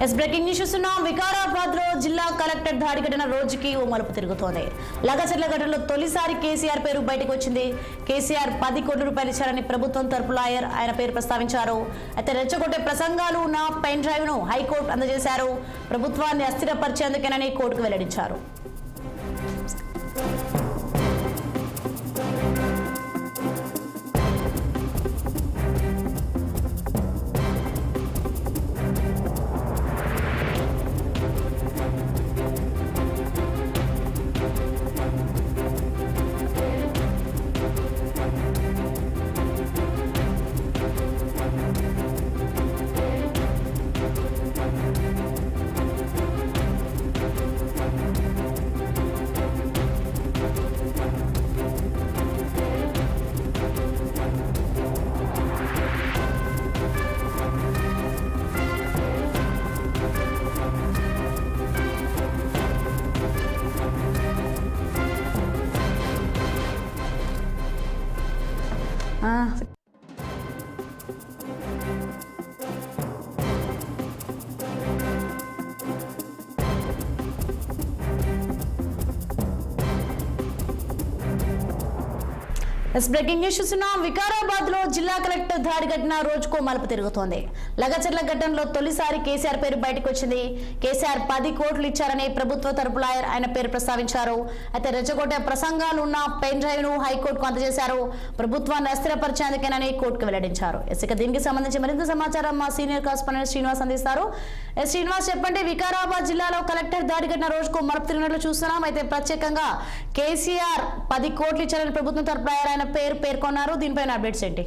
yes breaking news చూస్తున్నాం వికారాబాద్ లో జిల్లా కలెక్టర్ దాడి ఘటన రోజుకి ఓ మలుపు తిరుగుతోంది లగచర్ల ఘటనలో తొలిసారి కేసీఆర్ పేరు బయటకు వచ్చింది కేసీఆర్ పది కోట్ల రూపాయలు ఇచ్చారని ప్రభుత్వం తరపు లాయర్ ఆయన పేరు ప్రస్తావించారు అయితే రెచ్చగొట్టే ప్రసంగాలు ఉన్న పెన్ డ్రైవ్ ను హైకోర్టు అందజేశారు ప్రభుత్వాన్ని అస్థిరపరిచేందుకేనని కోర్టుకు వెల్లడించారు ఆ, ఎస్ బ్రేకింగ్ న్యూస్ చూస్తున్నాం వికారాబాద్ లో జిల్లా కలెక్టర్ దాడి ఘటన రోజుకో మలుపు తిరుగుతోంది లగచర్ల ఘటనలో తొలిసారి కేసీఆర్ పేరు బయటకు వచ్చింది కేసీఆర్ పది కోట్లు ఇచ్చారని ప్రభుత్వ తరపు లాయర్ ఆయన పేరు ప్రస్తావించారు అయితే రెచ్చగొట్టే ప్రసంగాలు ఉన్న పెన్ డ్రైవ్ ను హైకోర్టుకు అందజేశారు ప్రభుత్వాన్ని అస్థిరపరిచేందుకేనని కోర్టుకు వెల్లడించారు ఎస్ ఇక దీనికి సంబంధించి మరింత సమాచారం మా సీనియర్ కరస్పాండెంట్ శ్రీనివాస్ అందిస్తారు ఎస్ శ్రీనివాస్ చెప్పండి వికారాబాద్ జిల్లాలో కలెక్టర్ దాడి ఘటన రోజుకో మలుపు తిరిగినట్లు చూస్తున్నాం అయితే ప్రత్యేకంగా కేసీఆర్ పది కోట్లు ఇచ్చారని ప్రభుత్వం తరపు లాయర్ ఆయన పేరు పేర్కొన్నారు దీనిపైన అప్డేట్స్ ఏంటి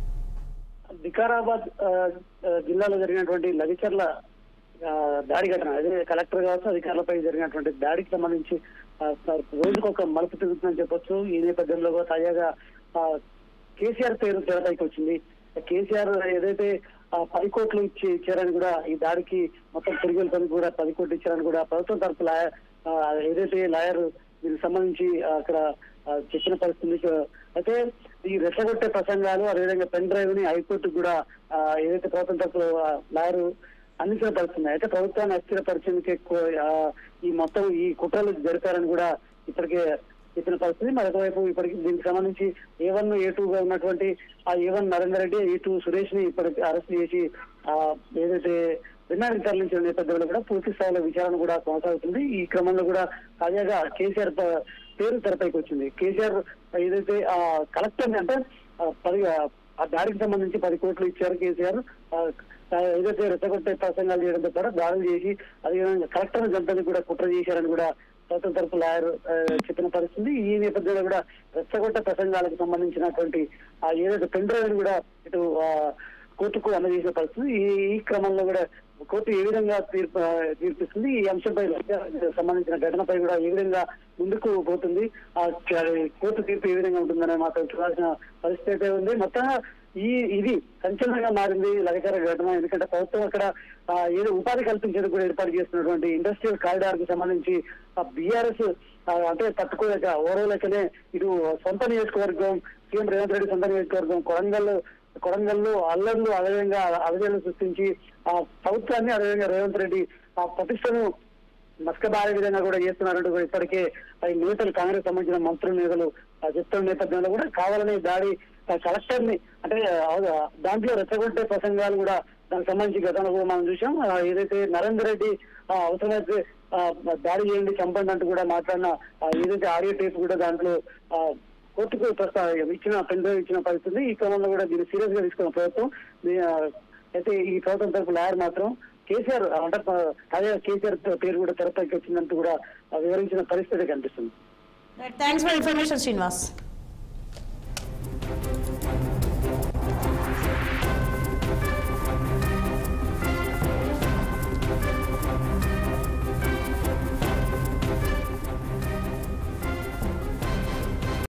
వికారాబాద్ ఆ, ఆ, జిల్లాలో జరిగినటువంటి లవిచర్ల ఆ, దాడి ఘటన అదే కలెక్టర్ కావచ్చు అధికారులపై జరిగినటువంటి దాడికి సంబంధించి ఆ, రోజుకు ఒక మలుపు తిరుగుతుందని చెప్పొచ్చు ఈ నేపథ్యంలో కూడా తాజాగా ఆ, కేసీఆర్ పేరు తెరపైకి వచ్చింది కేసీఆర్ ఏదైతే ఆ, పది కోట్లు ఇచ్చి ఇచ్చారని కూడా ఈ దాడికి మొత్తం తిరిగి పనికి కూడా పది కోట్లు ఇచ్చారని కూడా ప్రభుత్వం తరపు లాయర్ ఆ, ఏదైతే లాయర్ దీనికి సంబంధించి ఆ, అక్కడ ఆ, చెప్పిన పరిస్థితి అయితే ఈ రెచ్చగొట్టే ప్రసంగాలు అదేవిధంగా పెన్ డ్రైవ్ ని హైకోర్టు కూడా ఆ, ఏదైతే ప్రభుత్వం తరపు లాయర్ అందించిన పరిస్థితి అయితే ప్రభుత్వాన్ని అస్థిరపరిచేందుకు ఎక్కువ ఆ, ఈ మొత్తం ఈ కుట్రలు జరిపారని కూడా ఇప్పటికే చెప్పిన పరిస్థితి మరొకవైపు ఇప్పటికి దీనికి సంబంధించి ఏ వన్ ఏ టూ గా ఉన్నటువంటి ఆ A one Narender Reddy A two Suresh ని ఇప్పటికి అరెస్ట్ చేసి ఆ ఏదైతే రిమాండ్ తరలించిన నేపథ్యంలో కూడా పూర్తి స్థాయిలో విచారణ కూడా కొనసాగుతుంది ఈ క్రమంలో కూడా తాజాగా కేసీఆర్ ప- పేరు తెరపైకి వచ్చింది కేసీఆర్ ఏదైతే ఆ కలెక్టర్ ని అంటే ఆ పది ఆ దాడికి సంబంధించి పది కోట్లు ఇచ్చారు కేసీఆర్ ఆ, ఆ, ఏదైతే రెచ్చగొట్టే ప్రసంగాలు చేయడంతో కూడా దాడులు చేసి అదేవిధంగా కలెక్టర్ జంటని కూడా కుట్ర చేశారని కూడా ప్రభుత్వం తరపు లాయర్ ఆ, చెప్పిన పరిస్థితి ఈ నేపథ్యంలో కూడా రెచ్చగొట్ట ప్రసంగాలకు సంబంధించినటువంటి ఆ ఏదైతే పెన్ డ్రైవ్ కూడా ఇటు ఆ, కోర్టుకు అందజేసిన పరిస్థితి ఈ ఈ క్రమంలో కూడా కోర్టు ఏ విధంగా తీర్పు ఆ, తీర్పిస్తుంది ఈ అంశంపై సంబంధించిన ఘటనపై కూడా ఏ విధంగా ముందుకు పోతుంది ఆ చ- కోర్టు తీర్పు ఏ విధంగా ఉంటుందనే మాత్రం చూడాల్సిన పరిస్థితి అయితే ఉంది మొత్తంగా ఈ ఇది సంచలనంగా మారింది లగచర ఘటన ఎందుకంటే ప్రభుత్వం అక్కడ ఆ, ఏదో ఉపాధి కల్పించేందుకు కూడా ఏర్పాటు చేస్తున్నటువంటి ఇండస్ట్రియల్ కారిడార్ కు సంబంధించి బీఆర్ఎస్ అంటే తట్టుకోలేక ఓరవలేకనే ఇటు సొంత నియోజకవర్గం సీఎం రేవంత్ రెడ్డి సొంత నియోజకవర్గం కొడంగల్ కొడంగల్లో అల్లర్లు అదేవిధంగా అలజడులు సృష్టించి ఆ ప్రభుత్వాన్ని అదేవిధంగా రేవంత్ రెడ్డి ఆ ప్రతిష్టను మస్కబారే విధంగా కూడా చేస్తున్నారంటూ కూడా ఇప్పటికే ఈ నేతలు కాంగ్రెస్ సంబంధించిన మంత్రుల నేతలు ఆ చెప్తున్న నేపథ్యంలో కూడా కావాలనే దాడి ఆ కలెక్టర్ ని అంటే ఆ, దాంట్లో రెచ్చగొట్టే ప్రసంగాలు కూడా దానికి సంబంధించి గతంలో కూడా మనం చూసాం ఆ, ఏదైతే నరేందర్ రెడ్డి ఆ, అవసరమైతే ఆ, దాడి చేయండి చంపండి అంటూ కూడా మాట్లాడిన ఆ, ఏదైతే ఆడియో టేప్ కూడా దాంట్లో ఆ, కోర్టుకు ప్రస్తా- ఇచ్చిన పెన్ డ్రైవ్ ఇచ్చిన పరిస్థితి ఈ క్రమంలో కూడా దీన్ని సీరియస్ గా తీసుకున్న ప్రభుత్వం దీ- ఆ, అయితే ఈ ప్రభుత్వం తరపు లాయర్ మాత్రం కేసీఆర్ అంటే తాజాగా కేసీఆర్ పేరు కూడా తెరపైకి వచ్చిందంటూ కూడా ఆ, వివరించిన పరిస్థితి కనిపిస్తుంది థ్యాంక్స్ ఫర్ ఇన్ఫర్మేషన్ శ్రీనివాస్